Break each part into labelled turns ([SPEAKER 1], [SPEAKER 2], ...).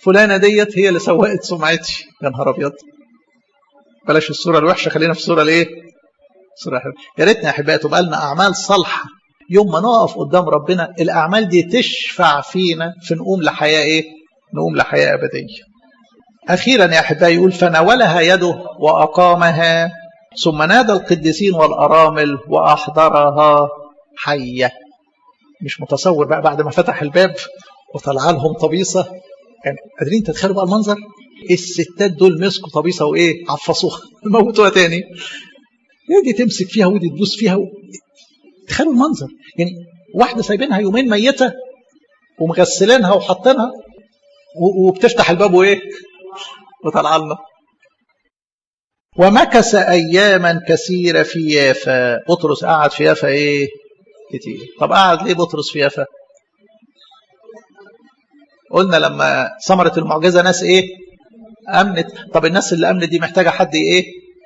[SPEAKER 1] فلانه ديت هي اللي سوقت سمعتي يا نهار ابيض بلاش الصوره الوحشه خلينا في الصوره الايه صورة حلوة يا ريتنا يا احبائي تبقى لنا اعمال صالحه يوم ما نقف قدام ربنا الاعمال دي تشفع فينا في نقوم لحياه ايه نقوم لحياه ابديه اخيرا يا احبائي يقول فناولها يده واقامها ثم نادى القديسين والارامل واحضرها حيه مش متصور بقى بعد ما فتح الباب وطلع لهم طبيصه يعني قادرين تتخيلوا بقى المنظر الستات دول مسكوا طبيصه وايه عفصوها موتوها تاني دي تمسك فيها ودي تدوس فيها و... تخيلوا المنظر يعني واحده سايبينها يومين ميته ومغسلينها وحاطينها و... وبتفتح الباب وايه وطلع لنا ومكث اياما كثيره في يافا بطرس قعد في يافا ايه كتير طب قعد ليه بطرس في يافا قلنا لما ثمرة المعجزة ناس ايه امنت طب الناس اللي امنت دي محتاجة حد ايه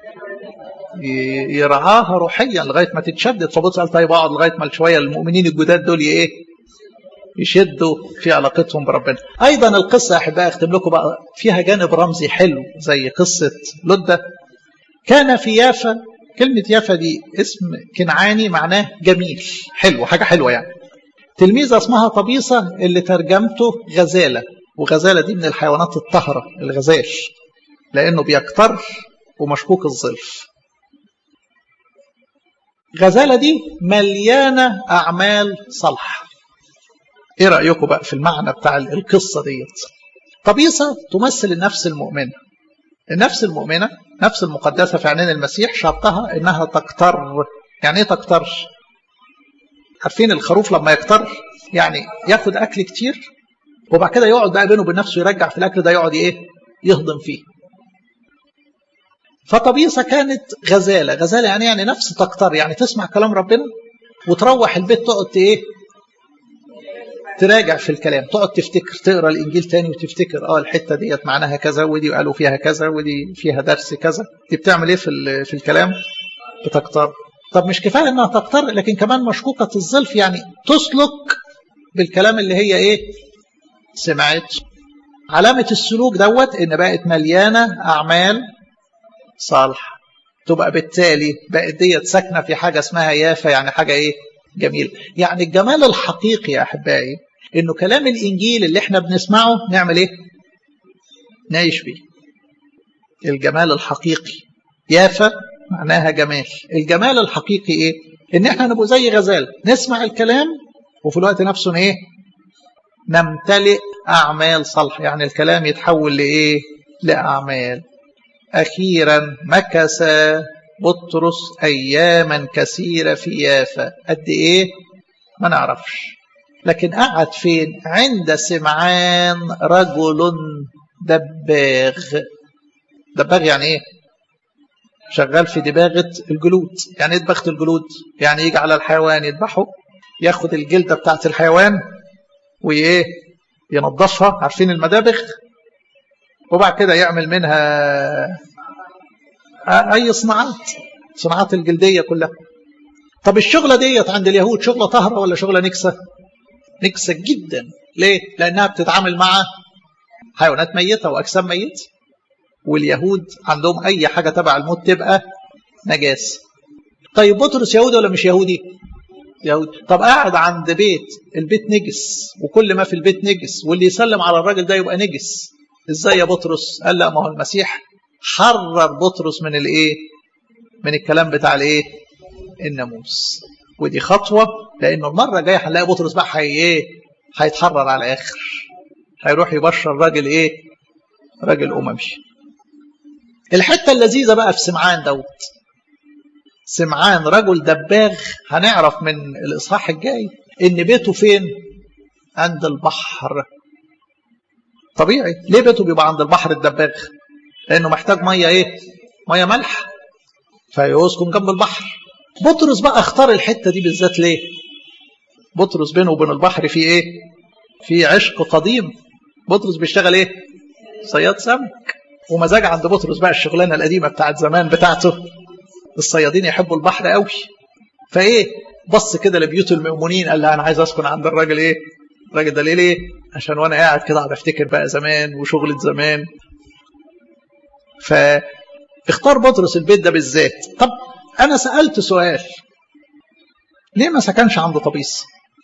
[SPEAKER 1] يرعاها روحيا لغاية ما تتشدد فبطرس قال طيب اقعد لغاية ما شوية المؤمنين الجداد دول ايه يشدوا في علاقتهم بربنا ايضا القصة يا احبائي اختم لكم بقى فيها جانب رمزي حلو زي قصة لدة كان في يافا كلمة يافا دي اسم كنعاني معناه جميل حلو حاجة حلوة يعني تلميذة اسمها طبيصة اللي ترجمته غزالة وغزالة دي من الحيوانات الطهرة الغزال لأنه بيكتر ومشكوك الظلف غزالة دي مليانة أعمال صالحة إيه رأيكم بقى في المعنى بتاع القصة ديت طبيصة تمثل النفس المؤمنة النفس المؤمنة نفس المقدسة في عينين المسيح شرطها إنها تكتر يعني إيه تكتر عارفين الخروف لما يكتر يعني ياخد أكل كتير وبعد كده يقعد بقى بينه وبين نفسه يرجع في الأكل ده يقعد إيه يهضم فيه فطبيصة كانت غزالة غزالة يعني يعني نفس تكتر يعني تسمع كلام ربنا وتروح البيت تقعد ايه تراجع في الكلام تقعد تفتكر تقرا الانجيل تاني وتفتكر اه الحته ديت معناها كذا ودي قالوا فيها كذا ودي فيها درس كذا دي بتعمل ايه في في الكلام بتكتر طب مش كفايه انها تكتر لكن كمان مشكوكه الظلف يعني تسلك بالكلام اللي هي ايه سمعت علامه السلوك دوت ان بقت مليانه اعمال صالحه تبقى بالتالي بقت ديت ساكنه في حاجه اسمها يافا يعني حاجه ايه جميل يعني الجمال الحقيقي يا احبائي انه كلام الانجيل اللي احنا بنسمعه نعمل ايه نعيش بيه الجمال الحقيقي يافا معناها جمال الجمال الحقيقي ايه ان احنا نبقى زي غزال نسمع الكلام وفي الوقت نفسه ايه نمتلئ اعمال صالحه يعني الكلام يتحول لايه لاعمال اخيرا مكث بطرس اياما كثيره في يافا قد ايه ما نعرفش لكن قعد فين عند سمعان رجل دباغ دباغ يعني ايه شغال في دباغة الجلود يعني ايه دباغة الجلود يعني يجي على الحيوان يذبحه ياخد الجلدة بتاعت الحيوان وايه ينظفها عارفين المدابغ وبعد كده يعمل منها اي صناعات صناعات الجلدية كلها طب الشغلة ديت عند اليهود شغلة طهرة ولا شغلة نكسة نكسة جدا ليه لانها بتتعامل مع حيوانات ميتة واجسام ميتة واليهود عندهم اي حاجة تبع الموت تبقى نجاسة طيب بطرس يهودي ولا مش يهودي يهودي طب قاعد عند بيت البيت نجس وكل ما في البيت نجس واللي يسلم على الراجل ده يبقى نجس ازاي يا بطرس قال لا ما هو المسيح حرر بطرس من الايه من الكلام بتاع الايه الناموس ودي خطوه لانه المره الجايه هنلاقي بطرس بقى هي ايه هيتحرر على الاخر هيروح يبشر راجل ايه راجل اممي الحته اللذيذه بقى في سمعان دوت سمعان رجل دباغ هنعرف من الاصحاح الجاي ان بيته فين عند البحر طبيعي ليه بيته بيبقى عند البحر الدباغ لانه محتاج ميه ايه ميه ملح فيسكن جنب البحر بطرس بقى اختار الحته دي بالذات ليه بطرس بينه وبين البحر في ايه في عشق قديم بطرس بيشتغل ايه صياد سمك ومزاج عند بطرس بقى الشغلانه القديمه بتاعت زمان بتاعته الصيادين يحبوا البحر قوي فايه بص كده لبيوت المؤمنين قال لها انا عايز اسكن عند الراجل ايه الراجل ده ليه ليه عشان وانا قاعد كده اقعد افتكر بقى زمان وشغلة زمان فاختار بطرس البيت ده بالذات طب انا سألت سؤال ليه ما سكنش عند طبيس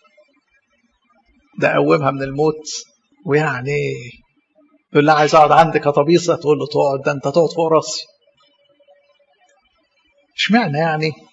[SPEAKER 1] ده قومها من الموت ويعني يقول لها عايز اقعد عندك يا طبيسه تقول له تقعد ده انت تقعد فوق راسي اشمعنى يعني